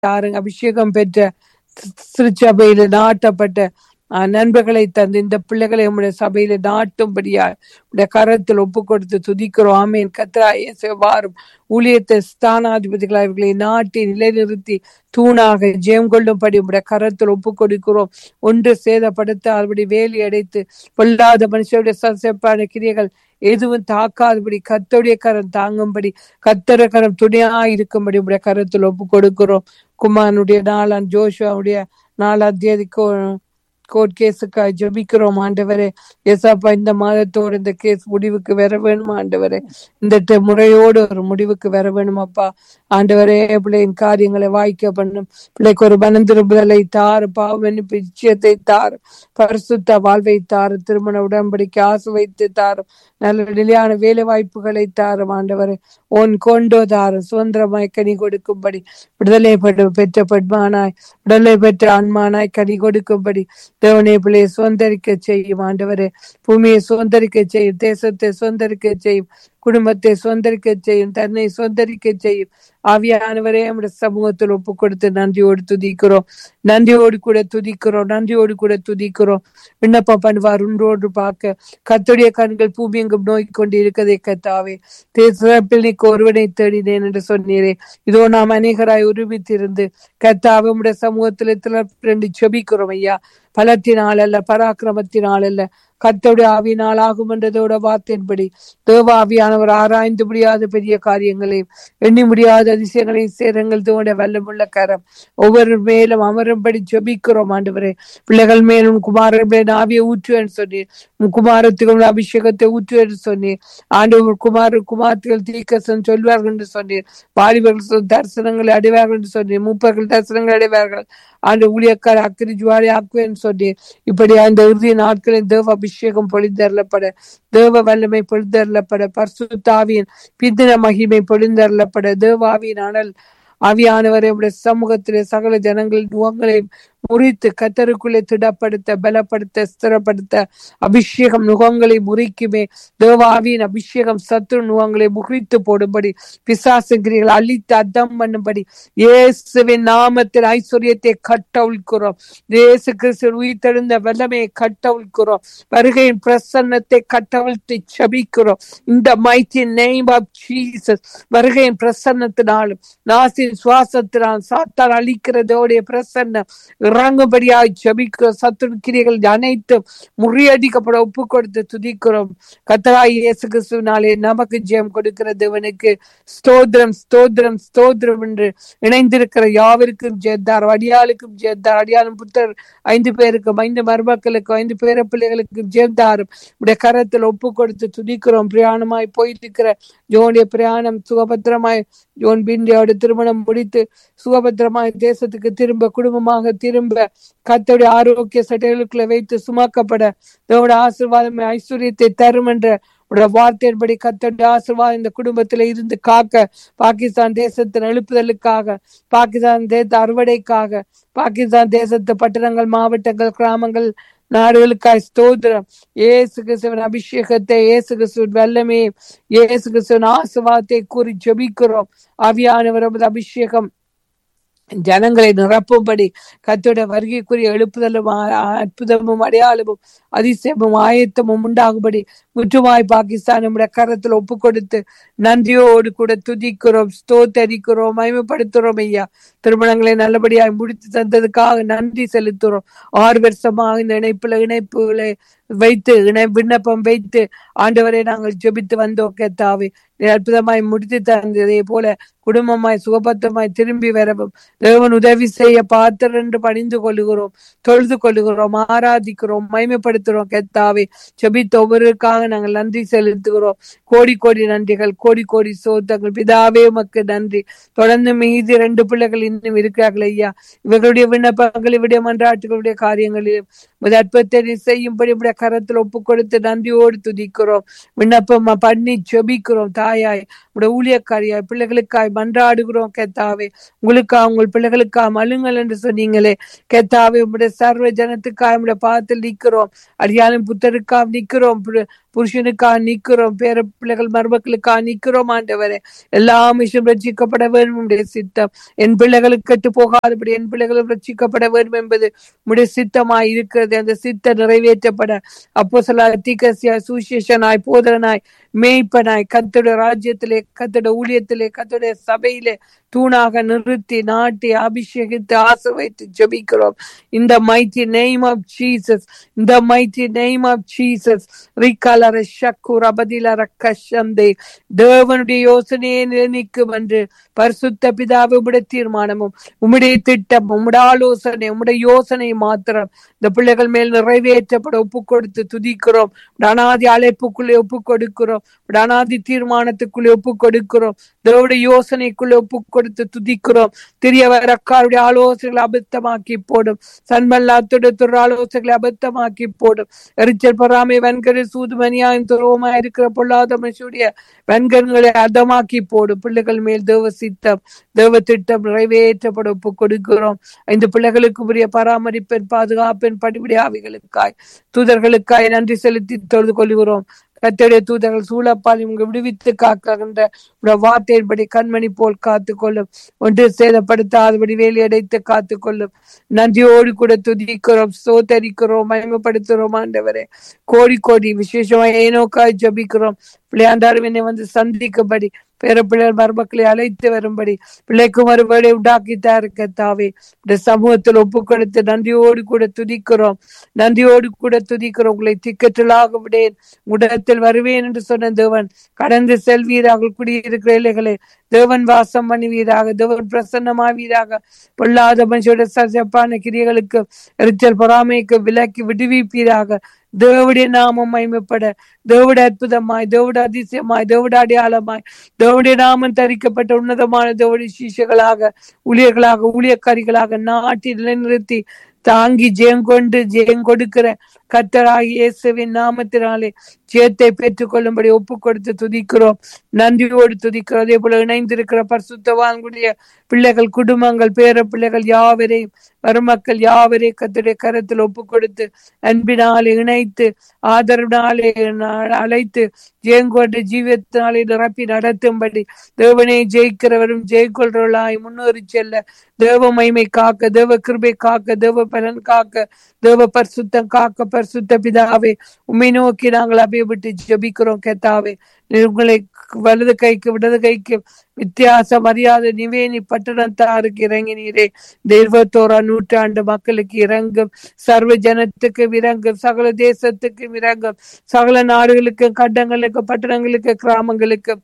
தாருங்க அபிஷேகம் பெற்ற தி- திருச்சபையில நாட்டப்பட்ட ஆஹ், நண்பர்களை தந்து இந்த பிள்ளைகளை உங்களுடைய சபையில நாட்டும்படியா உடைய கரத்தில் ஒப்பு கொடுத்து துதிக்கிறோம் ஆமேன் கத்ராய செவ்வாறும் ஊழியத்தை ஸ்தானாதிபதிகள் அவர்களை நாட்டி நிலைநிறுத்தி தூணாக ஜெயம் கொள்ளும்படி உடைய கரத்தில் ஒப்பு கொடுக்கிறோம் ஒன்று சேதப்படுத்த அப்படி வேலி அடைத்து பொல்லாத மனுஷருடைய சசப்பான கிரியைகள் எதுவும் தாக்காதபடி கத்தோடைய கரம் தாங்கும்படி கத்தர கரம் துணையா இருக்கும்படி உடைய கரத்தில் ஒப்பு கொடுக்கிறோம் குமாரனுடைய நாளாம் ஜோஷுவாவுடைய நாலாம் தேதி கோர்ட் கேஸுக்காக ஜெபிக்கிறோம் ஆண்டவரே எசப்பா இந்த மாதத்தோடு இந்த கேஸ் முடிவுக்கு வர வேணும் ஆண்டவரே இந்த ட- முறையோடு ஒரு முடிவுக்கு வர வேணும் அப்பா ஆண்டவரே பிள்ளையின் காரியங்களை வாய்க்க பண்ணும் பிள்ளைக்கு ஒரு மனந்திரும்புதலை தாரு பாவ மன்னிப்பு நிச்சயத்தை தாரு பரிசுத்த வாழ்வை தாரு திருமண உடன்படிக்கை ஆசை வைத்து தாரும் நல்ல நிலையான வேலை வாய்ப்புகளை தாரும் ஆண்டவரே உன் கொண்டோ தாரும் சுதந்திரமாய் கனி கொடுக்கும்படி விடுதலை பெற்ற பெற்ற பெண்மானாய் விடுதலை பெற்ற ஆண்மானாய் கனி கொடுக்கும்படி தேவனே பிள்ளையை சுதந்திரிக்க செய்யும் ஆண்டவரே பூமியை சுதந்திரிக்க செய்யும் தேசத்தை சுதந்திரிக்க செய்யும் குடும்பத்தை சுதந்திரிக்க செய்யும் தன்னை சுதந்திரிக்க செய்யும் ஆவியானவரே நம்முடைய சமூகத்தில் ஒப்பு கொடுத்து நன்றியோடு துதிக்கிறோம் நன்றியோடு கூட துதிக்கிறோம் நன்றியோடு கூட துதிக்கிறோம் விண்ணப்பம் பண்ணுவார் உன்றோடு பார்க்க கத்துடைய கண்கள் பூமி எங்கும் நோய் கொண்டு இருக்கதை கத்தாவே தேசப்பிள்ளைக்கு ஒருவனை தேடினேன் என்று சொன்னீரே இதோ நாம் அநேகராய் உருவித்திருந்து கத்தாவே உம்முடைய சமூகத்தில் திறப்பிரண்டு செபிக்கிறோம் ஐயா பலத்தினால் அல்ல பராக்கிரமத்தினால் அல்ல கர்த்தருடைய ஆவியினால் ஆகும் என்றதோட வார்த்தையின்படி தேவாவியானவர் ஆராய்ந்து முடியாத பெரிய காரியங்களையும் எண்ணி முடியாத அதிசயங்களையும் சேரங்கள் தோட வல்லமுள்ள கரம் ஒவ்வொரு மேலும் அமரும்படி ஜெபிக்கிறோம் ஆண்டவரே பிள்ளைகள் மேலும் குமாரன் மேலும் ஆவியை ஊற்றுவேன்னு சொன்னீர் உம் குமாரத்துக்கு உள்ள அபிஷேகத்தை ஊற்றுவேன்னு சொன்னீர் ஆண்டவர் குமார குமார்த்திகள் தீக்கசன் சொல்வார்கள் என்று சொன்னீர் வாலிபர்கள் சொ- தரிசனங்களை அடைவார்கள் என்று சொன்னீர் மூப்பர்கள் தரிசனங்களை அடைவார்கள் ஆண்டு ஊழியக்கார அக்கிரி ஜுவாரி ஆக்குவேன்னு சொன்னீர் இப்படி அந்த இறுதி நாட்களில் தேவ அபிஷேகம் பொழிந்தருளப்பட தேவ வல்லமை பொழிந்தருளப்பட பரிசுத்தாவியின் பிந்தின மகிமை பொழிந்தருளப்பட தேவாவியின் அனல் ஆவியானவரை உடைய சமூகத்திலே சகல ஜனங்களின் முகங்களையும் முறித்து கத்தருக்குள்ளே திடப்படுத்த பலப்படுத்த ஸ்திரப்படுத்த அபிஷேகம் நுகங்களை முறிக்குமே தேவாவியின் அபிஷேகம் சத்ரு நுகங்களை முறித்து போடும்படி பிசாசுகிரிகள் அழித்து அத்தம் பண்ணும்படி இயேசுவின் நாமத்தில் ஐஸ்வர்யத்தை கட்டவிழ்க்கிறோம் இயேசு கிறிஸ்து உயிர்த்தெழுந்த வல்லமையை கட்டவிழ்க்கிறோம் வருகையின் பிரசன்னத்தை கட்டவிழ்த்து செபிக்கிறோம் இந்த மைத்தி நேம் ஆஃப் ஜீசஸ் வருகையின் பிரசன்னத்தினாலும் நாசின் சுவாசத்தினால் சாத்தான் அழிக்கிறதோடைய பிரசன்னம் இறங்கும்படியாய் ஜபிக்கிற சத்துரு கிரியைகள் அனைத்தும் முறியடிக்கப்பட ஒப்பு கொடுத்து துதிக்கிறோம் கத்தராய் இயேசு கிறிஸ்துவினாலே நமக்கு ஜெயம் கொடுக்கிற தேவனுக்கு ஸ்தோத்திரம் ஸ்தோத்திரம் ஸ்தோத்திரம் என்று இணைந்திருக்கிற யாவருக்கும் ஜெயத்தார் அடியாளுக்கும் ஜெயத்தார் அடியாளும் புத்தர் ஐந்து பேருக்கும் ஐந்து மருமக்களுக்கும் ஐந்து பேர பிள்ளைகளுக்கும் ஜெயத்தாரும் உடைய கரத்தில் ஒப்பு கொடுத்து துதிக்கிறோம் பிரயாணமாய் போயிருக்கிற ஜோனுடைய பிரயாணம் சுகபத்திரமாய் ஜோன் பிண்டியோட திருமணம் முடித்து சுகபத்திரமாய் தேசத்துக்கு திரும்ப குடும்பமாக திரும்ப கத்தோடைய ஆரோக்கிய சட்டைகளுக்குள்ள வைத்து சுமக்கப்பட தேவட ஆசீர்வாதம் ஐஸ்வர்யத்தை தரும் என்ற உடைய வார்த்தையின்படி கத்தோடைய ஆசீர்வாதம் இந்த குடும்பத்தில இருந்து காக்க பாகிஸ்தான் தேசத்தின் எழுப்புதலுக்காக பாகிஸ்தான் தேச அறுவடைக்காக பாகிஸ்தான் தேசத்து பட்டணங்கள் மாவட்டங்கள் கிராமங்கள் நாடுகளுக்காய் ஸ்தோத்திரம் ஏசு கிறிஸ்துவின் அபிஷேகத்தை ஏசு கிறிஸ்துவின் வல்லமே ஏசு கிறிஸ்துவின் ஆசீர்வாதத்தை கூறி ஜெபிக்கிறோம் ஆவியானவர் அபிஷேகம் ஜனங்களை நிரப்பும்படி கத்தோட வருகைக்குரிய எழுப்புதலும் ஆ- ஆ- அற்புதமும் அடையாளமும் அதிசயமும் ஆயத்தமும் உண்டாகும்படி முற்றுமாய் பாகிஸ்தான் நம்முடைய கரத்தில் ஒப்பு கொடுத்து நன்றியோடு கூட துதிக்கிறோம் ஸ்தோத்தரிக்கிறோம் மகிமைப்படுத்துறோம் ஐயா திருமணங்களை நல்லபடியாய் முடித்து தந்ததுக்காக நன்றி செலுத்துறோம் ஆறு வருஷமாக இந்த இணைப்புல இணைப்புகளை வைத்து இணை விண்ணப்பம் வைத்து ஆண்டவரை நாங்கள் ஜெபித்து வந்தோம் கேத்தாவே நீர் அற்புதமாய் முடித்து தந்ததே போல குடும்பமாய் சுகபத்தமாய் திரும்பி வரவும் தேவன் உதவி செய்ய பாத்திரம் என்று பணிந்து கொள்ளுகிறோம் தொழுது கொள்ளுகிறோம் ஆராதிக்கிறோம் மகிமைப்படுத்துகிறோம் கெத்தாவே ஜெபித்த ஒவ்வொருக்காக நாங்கள் நன்றி செலுத்துகிறோம் கோடி கோடி நன்றிகள் கோடி கோடி சோத்தங்கள் பிதாவே உமக்கு நன்றி தொடர்ந்து மீதி ரெண்டு பிள்ளைகள் இன்னும் இருக்கிறார்கள் ஐயா இவர்களுடைய விண்ணப்பங்கள் இவருடைய மன்றாட்டுகளுடைய காரியங்களிலும் உமது அற்பத்தை நீர் செய்யும்படி உடைய கரத்தில் ஒப்பு கொடுத்து நன்றியோடு துதிக்கிறோம் விண்ணப்பம் பண்ணி ஜெபிக்கிறோம் தாயாய் உடைய ஊழியக்காரியாய் பிள்ளைகளுக்காய் மன்றாடுகிறோம் கெத்தாவே உங்களுக்காக உங்கள் பிள்ளைகளுக்காக மலுங்கள் என்று சொன்னீங்களே கெத்தாவே உடைய சர்வ ஜனத்துக்காக உடைய பாதத்தில் நிற்கிறோம் அடியாலும் புத்தருக்காக நிற்கிறோம் புருஷனுக்காக நிக்கிறோம் பேர பிள்ளைகள் மருமக்களுக்காக நிக்கிறோம் ஆண்டவரே எல்லா விஷயம் ரட்சிக்கப்பட வேண்டும் உடைய சித்தம் என் பிள்ளைகளுக்கு கெட்டு போகாதபடி என் பிள்ளைகளும் ரட்சிக்கப்பட வேண்டும் என்பது உடைய சித்தமாய் இருக்கிறது அந்த சித்த நிறைவேற்றப்பட அப்போ சில தீக்கசியா சுசேஷனாய் போதனாய் மேய்ப்பனாய் கத்தோட ராஜ்யத்திலே கத்தோட ஊழியத்திலே கத்தோட சபையிலே தூணாக நிறுத்தி நாட்டி அபிஷேகித்து ஆசிர்வைத்து ஜெபிக்கிறோம் இந்த மைத்தி நெய்ம் ஆஃப் ஜீசஸ் இந்த மைத்தி நெய்ம் ஆஃப் ஜீசஸ் ரிக்கலர ஷக்கூர் அபதிலர கஷந்தே தேவனுடைய யோசனையை நிர்ணயிக்கும் என்று பரிசுத்த பிதாவை உம்முடைய தீர்மானமும் உம்முடைய திட்டம் உம்முடைய ஆலோசனை உம்முடைய யோசனை மாத்திரம் இந்த பிள்ளைகள் மேல் நிறைவேற்றப்பட ஒப்பு கொடுத்து துதிக்கிறோம் அனாதி அழைப்புக்குள்ளே ஒப்பு கொடுக்கிறோம் அனாதி தீர்மானத்துக்குள்ளே ஒப்பு கொடுக்கிறோம் தேவடைய யோசனைக்குள்ளே ஒப்பு கொடுத்து துதிக்கிறோம் தெரியவர் அக்காருடைய ஆலோசனைகளை அபத்தமாக்கி போடும் சன்மல்லாத்துடைய துற ஆலோசனைகளை அபத்தமாக்கி போடும் எரிச்சல் பொறாமை வன்கரை சூதுமணியாயும் துருவமா இருக்கிற பொல்லாத மனுஷுடைய வன்கண்களை அதமாக்கி போடும் பிள்ளைகள் மேல் தேவ சித்தம் தேவ திட்டம் நிறைவேற்றப்பட ஒப்பு கொடுக்கிறோம் இந்த பிள்ளைகளுக்கு உரிய பராமரிப்பெண் பாதுகாப்பெண் படிப்படி ஆவிகளுக்காய் தூதர்களுக்காய் நன்றி செலுத்தி தொழுது கொள்கிறோம் கத்தடைய தூதர்கள் சூழப்பால் இவங்க விடுவித்து காக்கின்ற வார்த்தையின்படி கண்மணி போல் காத்து கொள்ளும் ஒன்று சேதப்படுத்தாதபடி வேலி அடைத்து காத்து கொள்ளும் நன்றியோடு கூட துதிக்கிறோம் சோதரிக்கிறோம் மயமப்படுத்துகிறோம் ஆண்டவரே கோடி கோடி விசேஷமா ஏனோக்காய் ஜபிக்கிறோம் பிள்ளையாண்டாரும் என்னை வந்து சந்திக்கும்படி பேர பிள்ளைகள் மருமக்களை அழைத்து வரும்படி பிள்ளைக்கும் மறுபடி உண்டாக்கி இருக்க தாவே இந்த சமூகத்தில் ஒப்பு கொடுத்து நன்றியோடு கூட துதிக்கிறோம் நன்றியோடு கூட துதிக்கிறோம் உங்களை திக்கற்றலாக விடேன் உடத்தில் வருவேன் என்று சொன்ன தேவன் கடந்து செல்வீராக குடியிருக்கிற இலைகளே தேவன் வாசம் பண்ணுவீராக தேவன் பிரசன்னமாவீராக பொல்லாத மனுஷோட சஜப்பான கிரியைகளுக்கு எரிச்சல் பொறாமைக்கு விலக்கி விடுவிப்பீராக தேவடைய நாமம் மைமைப்பட தேவட அற்புதமாய் தேவட அதிசயமாய் தேவட அடையாளமாய் தேவடைய நாமம் தரிக்கப்பட்ட உன்னதமான தேவடைய சீஷர்களாக ஊழியர்களாக ஊழியக்காரிகளாக நாட்டில் நிலைநிறுத்தி தாங்கி ஜெயங்கொண்டு ஜெயங்கொடுக்கிற கத்தராகி இயேசுவின் நாமத்தினாலே ஜெயத்தை பெற்றுக் கொள்ளும்படி ஒப்பு கொடுத்து துதிக்கிறோம் நன்றியோடு துதிக்கிறோம் அதே போல இணைந்திருக்கிற பரிசுத்தவான்களுடைய பிள்ளைகள் குடும்பங்கள் பேர பிள்ளைகள் யாவரையும் மருமக்கள் யாவரையும் கத்துடைய கரத்தில் ஒப்பு கொடுத்து அன்பினாலே இணைத்து ஆதரவினாலே அழைத்து ஜெயங்கொண்டு ஜீவத்தினாலே நிரப்பி நடத்தும்படி தேவனை ஜெயிக்கிறவரும் ஜெயிக்கொள்றவர்களாய் முன்னேறி செல்ல தேவ மைமை காக்க தேவ கிருபை காக்க தேவ பலன் காக்க தேவ பரிசுத்தம் காக்க பரிசுத்த பிதாவே உண்மை நோக்கி நாங்கள் அபியப்பட்டு ஜபிக்கிறோம் கேத்தாவே உங்களை வலது கைக்கு இடது கைக்கு வித்தியாசம் அறியாத நிவேனி பட்டணத்தாருக்கு இறங்கினீரே இந்த இருபத்தோரா நூற்றாண்டு மக்களுக்கு இறங்கும் சர்வ ஜனத்துக்கு இறங்கும் சகல தேசத்துக்கு இறங்கும் சகல நாடுகளுக்கும் கண்டங்களுக்கும் பட்டணங்களுக்கு கிராமங்களுக்கும்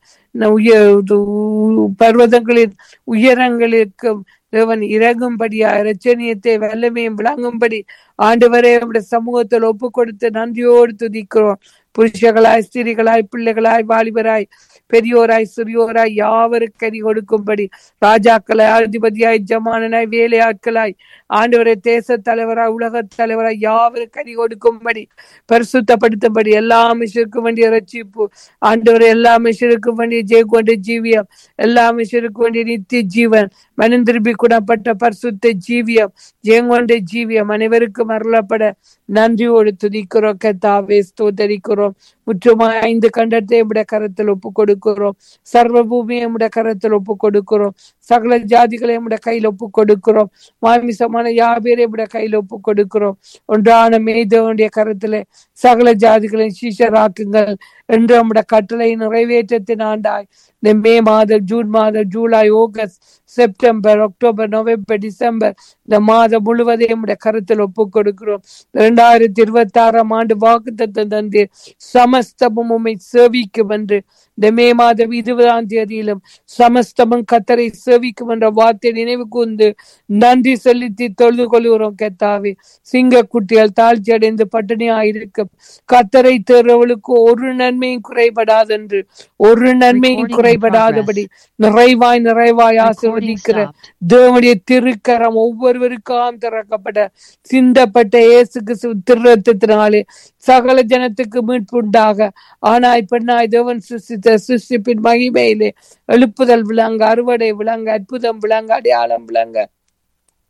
பர்வதங்களின் உயரங்களுக்கும் தேவன் இறங்கும்படியா இரட்சணியத்தை வல்லமையும் விளங்கும்படி ஆண்டு வரை நம்முடைய சமூகத்தில் ஒப்பு கொடுத்து நன்றியோடு துதிக்கிறோம் புருஷர்களாய் ஸ்திரிகளாய் பிள்ளைகளாய் வாலிபராய் பெரியோராய் சிறியோராய் யாவருக்கு கறி கொடுக்கும்படி ராஜாக்களாய் அதிபதியாய் ஜமானனாய் வேலையாட்களாய் ஆண்டவரை தேச தலைவராய் உலக தலைவராய் யாவருக்கு கறி கொடுக்கும்படி பரிசுத்தப்படுத்தும்படி எல்லா மிஷருக்கும் வேண்டிய ரட்சிப்பு ஆண்டவரை எல்லா மிஷருக்கும் வேண்டிய ஜெயக்கொண்ட ஜீவியம் எல்லா மிஷருக்கும் வேண்டிய நித்திய ஜீவன் மனம் திருப்பி குணப்பட்ட பரிசுத்த ஜீவியம் ஜெயங்கொண்ட ஜீவியம் அனைவருக்கும் அருளப்பட நன்றியோடு துதிக்கிறோம் கத்தாவே ஸ்தோதரிக்கிறோம் முற்றுமாய் ஐந்து கண்டத்தை நம்முடைய கரத்தில் ஒப்பு கொடுக்கிறோம் சர்வ பூமியை நம்முடைய கரத்தில் ஒப்பு கொடுக்கிறோம் சகல ஜாதிகளை நம்முடைய கையில் ஒப்பு கொடுக்கிறோம் மாமிசமான யாபேரை நம்முடைய கையில் ஒப்பு கொடுக்கிறோம் ஒன்றான மேய்தவனுடைய கரத்திலே சகல ஜாதிகளை சீஷராக்குங்கள் என்று நம்முடைய கட்டளை நிறைவேற்றத்தின் ஆண்டாய் இந்த மே மாதம் ஜூன் மாதம் July August September October November December இந்த மாதம் முழுவதையும் நம்முடைய கருத்தில் ஒப்பு கொடுக்கிறோம் இரண்டாயிரத்தி இருபத்தி ஆறாம் ஆண்டு வாக்கு தத்தம் தந்து சமஸ்தமும் உண்மை சேவிக்கும் என்று இந்த மே மாதம் இருபதாம் தேதியிலும் சமஸ்தமும் கத்தரை சேவிக்கும் என்ற வார்த்தை நினைவு கூர்ந்து நன்றி செலுத்தி தொழுது கொள்கிறோம் கெத்தாவே சிங்க குட்டிகள் தாழ்ச்சி அடைந்து பட்டினியாயிருக்கும் கத்தரை தேர்றவளுக்கு ஒரு நன்மையும் குறைபடாதென்று ஒரு நன்மையும் குறைபடாதபடி நிறைவாய் நிறைவாய் ஆசிர்வதிக்கிற தேவனுடைய திருக்கரம் ஒவ்வொருவருக்காம் திறக்கப்பட்ட சிந்தப்பட்ட இயேசு கிறிஸ்து திருரத்தினாலே சகல ஜனத்துக்கு மீட்புண்டாக ஆனாய் பெண்ணாய் தேவன் சிருஷ்டித்த சிருஷ்டிப்பின் மகிமையிலே எழுப்புதல் விளங்க அறுவடை விளங்க அற்புதம் விளங்க அடையாளம் விளங்க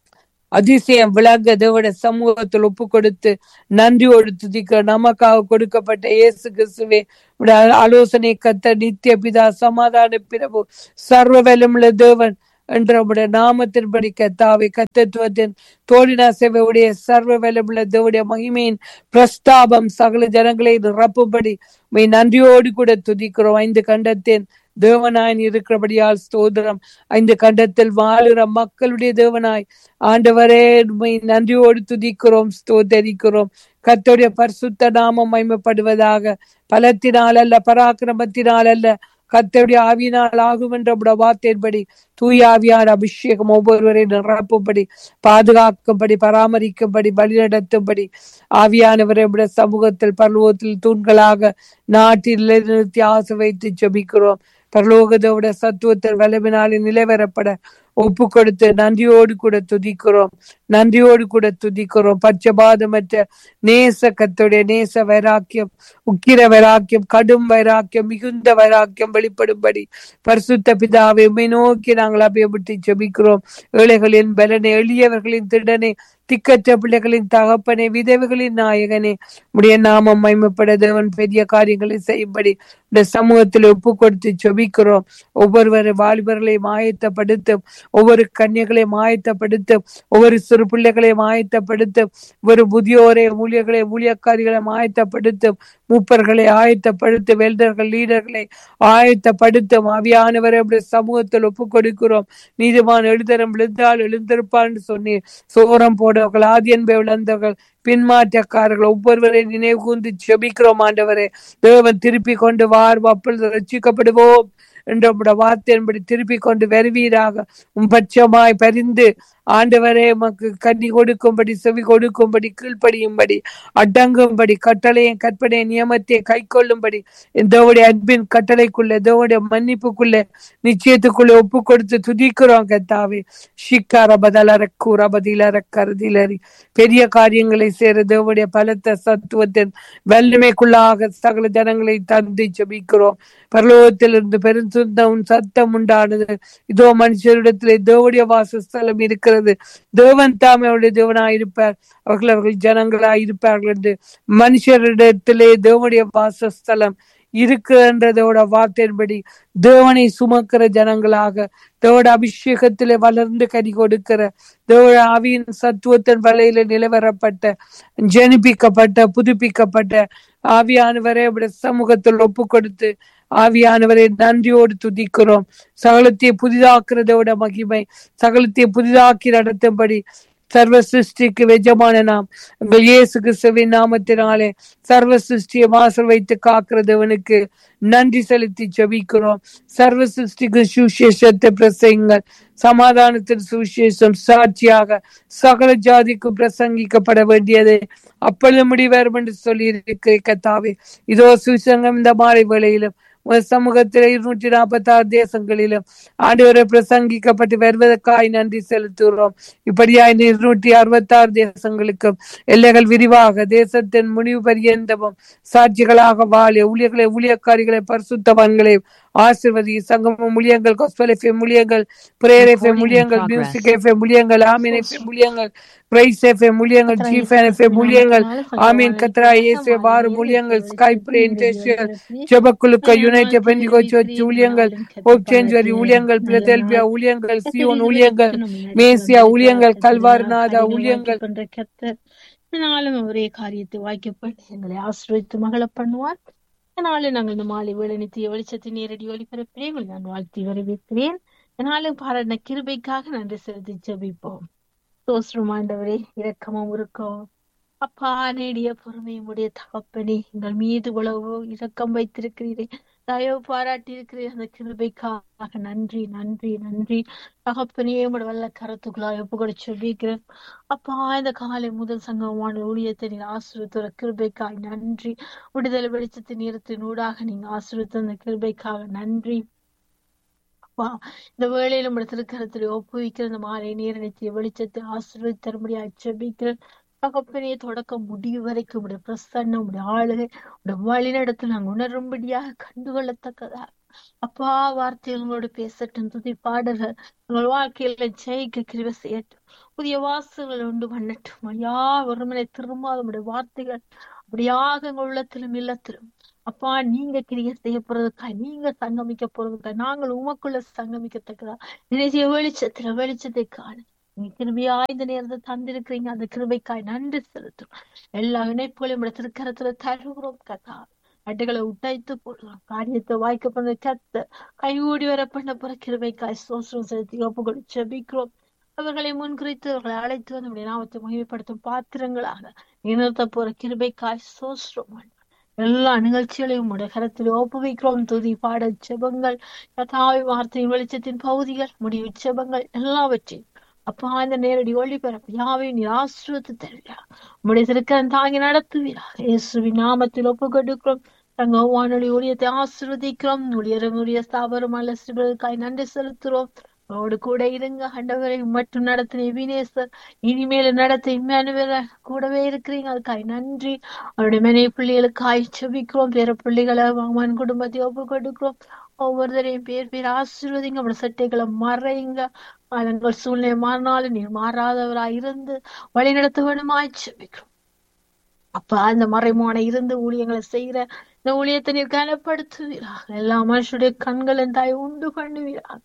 அதிசயம் விளங்க தேவட சமூகத்தில் ஒப்பு கொடுத்து நன்றியோடு துதிக்க நமக்காக கொடுக்கப்பட்ட இயேசு கிறிஸ்துவே உடைய ஆலோசனை கத்த நித்திய பிதா சமாதான பிரபு சர்வ வல்லமுள்ள தேவன் என்ற உடைய நாமத்தின்படி கத்தாவை கத்தத்துவத்தின் தோழினா சேவையுடைய சர்வ வல்லமுள்ள தேவடைய மகிமையின் பிரஸ்தாபம் சகல ஜனங்களை நிரப்பும்படி உம்மை நன்றியோடு கூட துதிக்கிறோம் ஐந்து கண்டத்தின் தேவனாய் இருக்கிறபடியால் ஸ்தோத்திரம் ஐந்து கண்டத்தில் வாழுற மக்களுடைய தேவனாய் ஆண்டவரே உம்மை நன்றியோடு துதிக்கிறோம் ஸ்தோத்தரிக்கிறோம் கர்த்தருடைய பரிசுத்த நாமம் மைமைப்படுவதாக பலத்தினால் அல்ல பராக்கிரமத்தினால் அல்ல கர்த்தருடைய ஆவியினால் ஆகும் என்ற உம்முடைய வார்த்தையின்படி தூய ஆவியான அபிஷேகம் ஒவ்வொருவரை நிரப்பும்படி பாதுகாக்கும்படி பராமரிக்கும்படி வழிநடத்தும்படி ஆவியானவரை உடைய சமூகத்தில் பரலோகத்தில் தூண்களாக நாட்டில் நிறுத்தி ஆசை வைத்து ஜெபிக்கிறோம் பரலோகத்தோட சத்துவத்தில் வல்லமினாலே நிலைவரப்பட ஒப்பு கொடுத்து நன்றியோடு கூட துதிக்கிறோம் நன்றியோடு கூட துதிக்கிறோம் பட்சபாதமற்ற நேச கத்துடைய நேச வைராக்கியம் உக்கிர வைராக்கியம் கடும் வைராக்கியம் மிகுந்த வைராக்கியம் வெளிப்படும்படி பரிசுத்த பிதாவை உம்மை நோக்கி நாங்கள் அபியப்பட்டு ஜெபிக்கிறோம் ஏழைகளின் பலனை எளியவர்களின் திடனை திக்கற்ற பிள்ளைகளின் தகப்பனே விதவைகளின் நாயகனே உடைய நாமம் மைமப்பட தேவன் பெரிய காரியங்களை செய்யும்படி இந்த சமூகத்தில் ஒப்பு கொடுத்து ஜெபிக்கிறோம் ஒவ்வொருவரை வாலிபர்களையும் ஆயத்தப்படுத்தும் ஒவ்வொரு கன்னியர்களையும் ஆயத்தப்படுத்தும் ஒவ்வொரு சிறு பிள்ளைகளையும் ஆயத்தப்படுத்தும் ஒரு முதியோரை ஊழியர்களை ஊழியக்காரிகளை ஆயத்தப்படுத்தும் மூப்பர்களை ஆயத்தப்படுத்தும் வெல்டர்கள் லீடர்களை ஆயத்தப்படுத்தும் அவியானவரை அப்படி சமூகத்தில் ஒப்பு கொடுக்கிறோம் நீதிமான் எழுதரம் விழுந்தால் எழுந்திருப்பான்னு சொன்னீர் சோரம் போடவர்கள் ஆதியன்பை விழுந்தவர்கள் பின்மாற்றக்காரர்கள் ஒவ்வொருவரை நினைவு கூர்ந்து ஜெபிக்கிறோம் ஆண்டவரே தேவன் திருப்பி கொண்டு வார் அப்பொழுது ரட்சிக்கப்படுவோம் என்ற உம்முடைய வார்த்தையின்படி திருப்பி கொண்டு வருவீராக உம் பட்சமாய் பரிந்து ஆண்டவரே உமக்கு கண்ணி கொடுக்கும்படி செவி கொடுக்கும்படி கீழ்ப்படியும்படி அடங்கும்படி கட்டளையும் கற்பனை நியமத்தை கை கொள்ளும்படி தேவடைய அன்பின் கட்டளைக்குள்ள தேவடைய மன்னிப்புக்குள்ள நிச்சயத்துக்குள்ள ஒப்பு கொடுத்து துதிக்கிறோம் கத்தாவே ஷிக்கார பதலர கூற பதிலர கருதிலரி பெரிய காரியங்களை சேர தேவடைய பலத்த சத்துவத்தின் வல்லமைக்குள்ளாக சகல ஜனங்களை தந்து ஜெபிக்கிறோம் பரலோகத்திலிருந்து பெருந்துந்தம் சத்தம் உண்டானது இதோ மனுஷரிடத்திலே தேவடைய வாசஸ்தலம் இருக்கிறது தேவன் தாமே அவருடைய தேவனாய் இருப்பார் அவர்கள் அவர்கள் ஜனங்களாய் இருப்பார்கள் என்று மனுஷரிடத்திலே தேவனுடைய வாசஸ்தலம் இருக்குன்றதோட வார்த்தையின்படி தேவனை சுமக்கிற ஜனங்களாக தேவட அபிஷேகத்திலே வளர்ந்து கனி கொடுக்கிற தேவட ஆவியின் சத்துவத்தின் வலையில நிலவரப்பட்ட ஜனிப்பிக்கப்பட்ட புதுப்பிக்கப்பட்ட ஆவியானவரை அவருடைய சமூகத்தில் ஒப்பு கொடுத்து ஆவியானவரை நன்றியோடு துதிக்கிறோம் சகலத்தை புதிதாக்குறதோட மகிமை சகலத்தை புதிதாக்கி நடத்தும்படி சர்வ சிருஷ்டிக்கு வெஜமான நாம் உங்கள் இயேசு கிறிஸ்துவின் நாமத்தினாலே சர்வ சிருஷ்டியை மாசல் வைத்து காக்கிறதவனுக்கு நன்றி செலுத்தி ஜெபிக்கிறோம் சர்வ சிருஷ்டிக்கு சுசேஷத்தை பிரசங்கள் சமாதானத்தின் சுவிசேஷம் சாட்சியாக சகல ஜாதிக்கும் பிரசங்கிக்கப்பட வேண்டியது அப்பொழுது முடிவரும் என்று சொல்லி இருக்கிற கத்தாவே இதோ சுசங்கம் இந்த மாலை வேளையிலும் உங்கள் சமூகத்தில் இருநூற்றி நாற்பத்தி ஆறு தேசங்களிலும் ஆண்டவரை பிரசங்கிக்கப்பட்டு வருவதற்காய் நன்றி செலுத்துகிறோம் இப்படியாய் இருநூற்றி அறுபத்தி ஆறு தேசங்களுக்கும் எல்லைகள் விரிவாக தேசத்தின் முடிவு பரியந்தமும் சாட்சிகளாக வாழ ஊழியர்களை ஊழியக்காரிகளை பரிசுத்தவான்களை ஆசிர்வதி சங்கம முழியங்கள் கொஸ்பல் எஃப்எம் முழியங்கள் பிரேயர் எஃப்எம் முழியங்கள் மியூசிக் எஃப்எம் முழியங்கள் ஆமீன் எஃப்எம் முழியங்கள் பிரைஸ் எஃப்எம் முழியங்கள் சீஃப் எஃப்எம் முழியங்கள் ஆமீன் கத்ரா இயேசு வாறு முழியங்கள் ஸ்கைப் இன்டர்ஷியல் ஜெபக்குழுக்க யுனைடெட் பெண்டிகோ சர்ச் ஊழியங்கள் ஹோப் சேஞ்சுவரி ஊழியங்கள் பிலதெல்பியா ஊழியங்கள் சியோன் ஊழியங்கள் மேசியா ஊழியங்கள் கல்வார்நாதா ஊழியங்கள் பண்ற கர்த்தர் இதனாலும் ஒரே காரியத்தை வாய்க்கப்பட்டு எங்களை ஆசிரியத்து மகள பண்ணுவார் இதனாலும் நாங்கள் இந்த மாலை வேலை நித்திய வெளிச்சத்தை நேரடி ஒளிபரப்பினே உங்களை நான் வாழ்த்தி வரவேற்கிறேன் இதனாலும் பாராட்டின கிருபைக்காக நன்றி செலுத்தி ஜெபிப்போம் சோஸ்ரம் ஆண்டவரே இரக்கமும் இருக்கும் அப்பா நேடிய பொறுமையும் உடைய தகப்பனே எங்கள் மீது உழவு இரக்கம் வைத்திருக்கிறீரே தயவு பாராட்டி இருக்கிறீர் அந்த கிருபைக்காக நன்றி நன்றி நன்றி தகப்பனே உங்களோட வல்ல கரத்துக்குள்ளாய் ஒப்பு கூட சொல்லிக்கிறேன் அப்பா இந்த காலை முதல் சங்கமான ஊழியத்தை நீங்க ஆசிரியத்துற கிருபைக்காய் நன்றி விடுதலை வெளிச்சத்தின் நேரத்தின் ஊடாக நீங்க ஆசிரியத்த அந்த கிருபைக்காக நன்றி அப்பா இந்த வேளையில உங்களோட திருக்கரத்தில் ஒப்புவிக்கிற இந்த மாலை நேர நித்திய வெளிச்சத்தை ஆசிரியர் தரும்படியா ஜெபிக்கிறேன் தகப்பனே தொடக்கம் முடிவு வரைக்கும் உடைய பிரசன்னம் உடைய ஆளுகை உடைய வழிநடத்தில் நாங்கள் உணரும்படியாக கண்டுகொள்ளத்தக்கதா அப்பா வார்த்தைகள் உங்களோடு பேசட்டும் துதி பாடல்கள் உங்கள் வாழ்க்கையில ஜெயிக்க கிருப செய்யட்டும் புதிய வாசல்கள் உண்டு பண்ணட்டும் ஐயா ஒருமனை திரும்பாத உடைய வார்த்தைகள் அப்படியாக எங்கள் உள்ளத்திலும் இல்லத்திலும் அப்பா நீங்க கிரிய செய்ய போறதுக்காய் நீங்க சங்கமிக்க போறதுக்காய் நாங்கள் உமக்குள்ள சங்கமிக்கத்தக்கதா நினைச்சிய வெளிச்சத்துல வெளிச்சத்தை காண நீங்க கிருபியா இந்த நேரத்தை தந்திருக்கிறீங்க அந்த கிருபைக்காய் நன்றி செலுத்தும் எல்லா இணைப்புகளையும் உடைய திருக்கரத்துல தருகிறோம் கதா அட்டைகளை உடைத்து போடுறோம் காரியத்தை வாய்க்க பண்ண கத்த கைகூடி வர பண்ண போற கிருபைக்காய் சோசனம் செலுத்தி ஒப்புக்கொடு செபிக்கிறோம் அவர்களை முன்குறித்து அவர்களை அழைத்து வந்து நம்முடைய நாமத்தை மகிமைப்படுத்தும் பாத்திரங்களாக நிறுத்த போற கிருபைக்காய் சோஸ்ரம் எல்லா நிகழ்ச்சிகளையும் உடைய கரத்தில் ஒப்புவிக்கிறோம் துதி பாடல் செபங்கள் கதாவை வார்த்தையின் வெளிச்சத்தின் பகுதிகள் முடிவு செபங்கள் எல்லாவற்றையும் அப்பா இந்த நேரடி ஒளிபரப்பு யாவையும் நீ ஆசிரியத்து தருவீரா உடைய திருக்கரன் தாங்கி நடத்துவீரா இயேசுவின் நாமத்தில் ஒப்பு கொடுக்கிறோம் தங்க வானொலி ஊழியத்தை ஆசிர்வதிக்கிறோம் ஊழியரமுடைய ஸ்தாபரம் அல்ல சிறுவர்களுக்காய் நன்றி செலுத்துறோம் அவரோடு கூட இருங்க ஆண்டவரை மட்டும் நடத்தின வினேசர் இனிமேல நடத்த இம்மானுவேல கூடவே இருக்கிறீங்க அதுக்காய் நன்றி அவருடைய மனைவி பிள்ளைகளுக்காய் செபிக்கிறோம் பேர பிள்ளைகளை மகன் குடும்பத்தை ஒப்பு கொடுக்கிறோம் ஒவ்வொருத்தரையும் பேர் பேர் ஆசீர்வதிங்க அவரோட சட்டைகளை மறைங்க அதங்கள் சூழ்நிலை மாறினாலும் நீர் மாறாதவராய் இருந்து வழி நடத்த வேணுமாய் செபிக்கிறோம் அப்ப அந்த மறைமோனை இருந்து ஊழியங்களை செய்யற இந்த ஊழியத்தை நீர் கனப்படுத்துவீராக எல்லா மனுஷருடைய கண்களின் தாய் உண்டு பண்ணுவீராக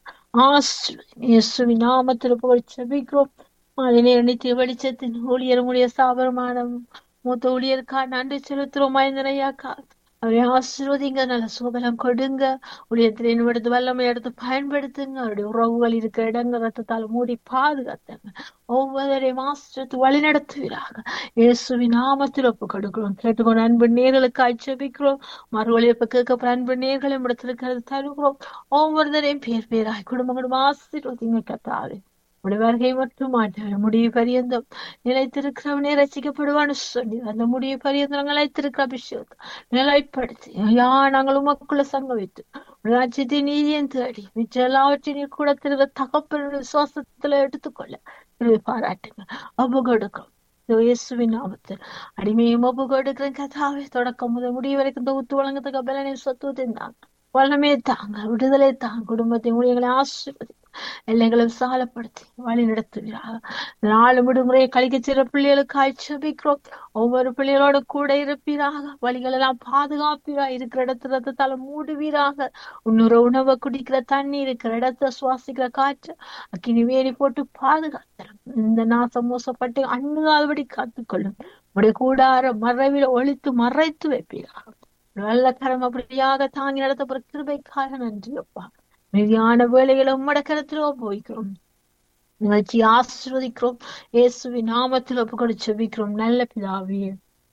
ஆசிரியசுவின் நாமத்தில் புகழ் செபிக்கிறோம் அதனை நித்திய வெளிச்சத்தின் ஊழியர் உடைய ஸ்தாபனமான மூத்த ஊழியருக்கா நன்றி செலுத்துறோம் மைந்தனையாக்கா அவரை ஆசீர்வதிங்க நல்ல சுபலம் கொடுங்க ஊழியத்தின் எடுத்து வல்லமை எடுத்து பயன்படுத்துங்க அவருடைய உறவுகள் இருக்கிற இடங்கள் ரத்தத்தால் மூடி பாதுகாத்துங்க ஒவ்வொருவரையும் ஆசிரியத்து வழி நடத்துவீராக இயேசுவின் நாமத்தில் ஒப்பு கொடுக்கிறோம் கேட்டுக்கொண்டு அன்பு நேர்களுக்கு அச்சபிக்கிறோம் மறுவழியப்ப கேட்கப்பட அன்பு நேர்களை இடத்திருக்கிறது தருகிறோம் ஒவ்வொருத்தரையும் பேர் பேராய் குடும்ப குடும்ப ஆசீர்வதிங்க கத்தாவே உடைய வருகை மட்டும் மாட்டார் முடிவு பரியந்தம் நிலைத்திருக்கிறவனே ரசிக்கப்படுவான்னு சொல்லி அந்த முடிவு பரியந்தம் நிலைத்திருக்கிற அபிஷேகத்தை நிலைப்படுத்தி ஐயா நாங்கள் உமக்குள்ள சங்க வைத்து ராஜ்யத்தை நீதியும் தேடி மிச்சம் எல்லாவற்றையும் நீர் கூட திருக தகப்பனுடைய சுவாசத்துல எடுத்துக்கொள்ள இதை பாராட்டுங்க அப்பு கொடுக்கும் இயேசுவின் நாமத்தில் அடிமையும் ஒப்பு கொடுக்கிறேன் கதாவே தொடக்கம் முதல் முடிவு வரைக்கும் தொகுத்து வழங்கத்தக்க பலனை சொத்துவத்தை தாங்க வல்லமே தாங்க விடுதலை தாங்க குடும்பத்தை ஊழியர்களை ஆசீர்வதி எல்லைகளை விசாலப்படுத்தி வழி நடத்துவீராக நாலு விடுமுறையை கழிக்க சிற பிள்ளைகளுக்கு ஆய்ச்சபிக்கிறோம் ஒவ்வொரு பிள்ளைகளோட கூட இருப்பீராக வழிகள் எல்லாம் பாதுகாப்பீரா இருக்கிற இடத்துல ரத்தத்தால மூடுவீராக இன்னொரு உணவை குடிக்கிற தண்ணி இருக்கிற இடத்த சுவாசிக்கிற காற்று அக்கினி வேலி போட்டு பாதுகாத்தரும் இந்த நாசம் மோசப்பட்டு அண்ணுகாதபடி காத்துக்கொள்ளும் உடைய கூடார மறைவில ஒழித்து மறைத்து வைப்பீராக நல்ல கரம் அப்படியாக தாங்கி நடத்தப்படுற கிருபைக்காக நன்றி அப்பா மீதியான வேலைகளை உம்மட கருத்துல போய்க்கிறோம் நிகழ்ச்சி ஆசிர்வதிக்கிறோம் இயேசுவின் நாமத்தில் ஒப்புக்கொடு செபிக்கிறோம் நல்ல பிதாவே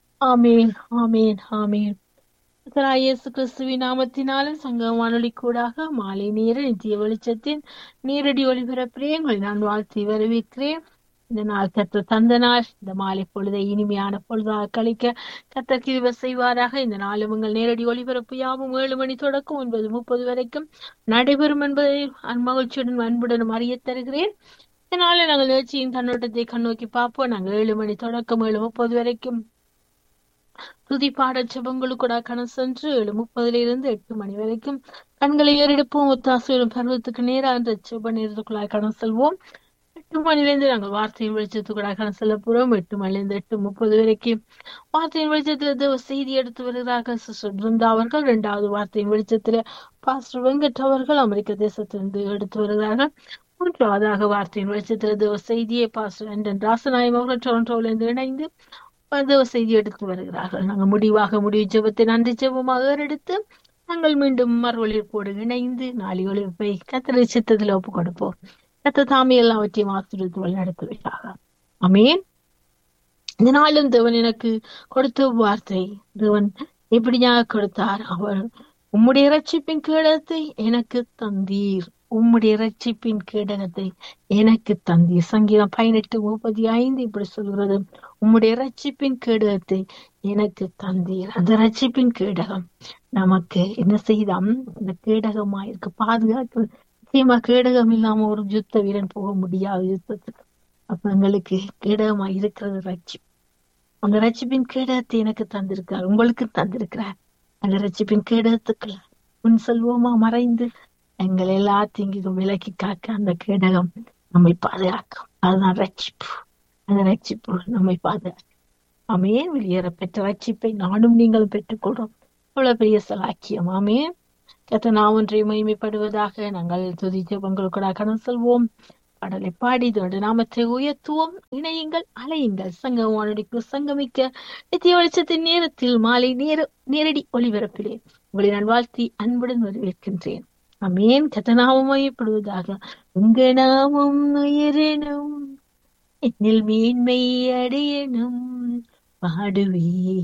ஆமேன் ஆமேன் ஆமேன் இயேசு கிறிஸ்துவின் நாமத்தினாலும் சங்க வானொலி கூடாக மாலை நேர நித்திய வெளிச்சத்தின் நேரடி ஒளிபரப்பிலே உங்களை நான் வாழ்த்தி வரவேற்கிறேன் இந்த நாள் கற்று தந்த நாள் இந்த மாலை பொழுதை இனிமையான பொழுதாக கழிக்க கத்த கிருப செய்வாராக இந்த நாளும் உங்கள் நேரடி ஒளிபரப்பு யாவும் ஏழு மணி தொடக்கம் ஒன்பது முப்பது வரைக்கும் நடைபெறும் என்பதை மகிழ்ச்சியுடன் அன்புடனும் அறிய தருகிறேன் இதனால நாங்கள் நிகழ்ச்சியின் கண்ணோட்டத்தை கண்ணோக்கி பார்ப்போம் நாங்கள் ஏழு மணி தொடக்கம் ஏழு முப்பது வரைக்கும் துதி பாடல் செபங்களுக்கு கூட கணம் சென்று ஏழு முப்பதுல இருந்து எட்டு மணி வரைக்கும் கண்களை ஏறெடுப்போம் ஒத்தாசையிலும் பருவத்துக்கு நேரா என்ற செப நேரத்துக்குள்ளாய் கணம் செல்வோம் எட்டு மணிலேருந்து நாங்கள் வார்த்தையின் வெளிச்சத்துக்கூடாக செல்ல போறோம் எட்டு மணிலேருந்து எட்டு முப்பது வரைக்கும் வார்த்தையின் வெளிச்சத்துல தேவ செய்தி எடுத்து வருகிறார்கள் சிஸ்டர் பிருந்தா அவர்கள் இரண்டாவது வார்த்தையின் வெளிச்சத்துல பாஸ்டர் வெங்கட் அவர்கள் அமெரிக்க தேசத்திலிருந்து எடுத்து வருகிறார்கள் மூன்றாவதாக வார்த்தையின் வெளிச்சத்துல தேவ செய்தியை பாஸ்டர் அண்டன் ராசநாயம் அவர்கள் டொரண்டோவிலிருந்து இணைந்து தேவ செய்தி எடுத்து வருகிறார்கள் நாங்கள் முடிவாக முடிவு ஜெபத்தை நன்றி ஜெபமாக எடுத்து நாங்கள் மீண்டும் மறுவழிப்போடு இணைந்து நாளை ஒளிப்பை கத்திரை சித்தத்தில் ஒப்பு கொடுப்போம் கத்த தாமே எல்லாவற்றையும் ஆசிரியத்து வழிநடத்தி வைக்காக அமேன் இந்த நாளும் தேவன் எனக்கு கொடுத்த வார்த்தை தேவன் எப்படியாக கொடுத்தார் அவர் உம்முடைய ரட்சிப்பின் கேடகத்தை எனக்கு தந்தீர் உம்முடைய ரட்சிப்பின் கேடகத்தை எனக்கு தந்தீர் சங்கீதம் பதினெட்டு முப்பத்தி ஐந்து இப்படி சொல்கிறது உம்முடைய ரட்சிப்பின் கேடகத்தை எனக்கு தந்தீர் அந்த ரட்சிப்பின் கேடகம் நமக்கு என்ன செய்தாம் இந்த கேடகமா இருக்கு பாதுகாப்பு நிச்சயமா கேடகம் இல்லாம ஒரு யுத்த வீரன் போக முடியாது யுத்தத்துக்கு அப்ப எங்களுக்கு கேடகமா இருக்கிறது ரட்சிப்பு அந்த ரட்சிப்பின் கேடகத்தை எனக்கு தந்திருக்கார் உங்களுக்கு தந்திருக்கிறார் அந்த ரட்சிப்பின் கேடகத்துக்குள்ள உன் செல்வமா மறைந்து எங்கள் எல்லா தீங்குக்கும் விலக்கி காக்க அந்த கேடகம் நம்மை பாதுகாக்கும் அதுதான் ரட்சிப்பு அந்த ரட்சிப்பு நம்மை பாதுகாக்கும் ஆமேன் வெளியேற பெற்ற ரட்சிப்பை நானும் நீங்களும் பெற்றுக்கொள்றோம் அவ்வளவு பெரிய சலாக்கியம் ஆமேன் கத்த நான் ஒன்றை மகிமைப்படுவதாக நாங்கள் துதி ஜெபங்களுக்கூட கடந்து செல்வோம் பாடலை பாடி இதோடு நாமத்தை உயர்த்துவோம் இணையுங்கள் அலையுங்கள் சங்கம் வானொலிக்கு சங்கமிக்க நித்திய வெளிச்சத்தின் நேரத்தில் மாலை நேர நேரடி ஒளிபரப்பிலே உங்களை நான் வாழ்த்தி அன்புடன் வரவேற்கின்றேன் அமேன் கத்தனாவும் மையப்படுவதாக உங்க நாமம் உயரணும் என்னில் மேன்மை அடையணும் பாடுவே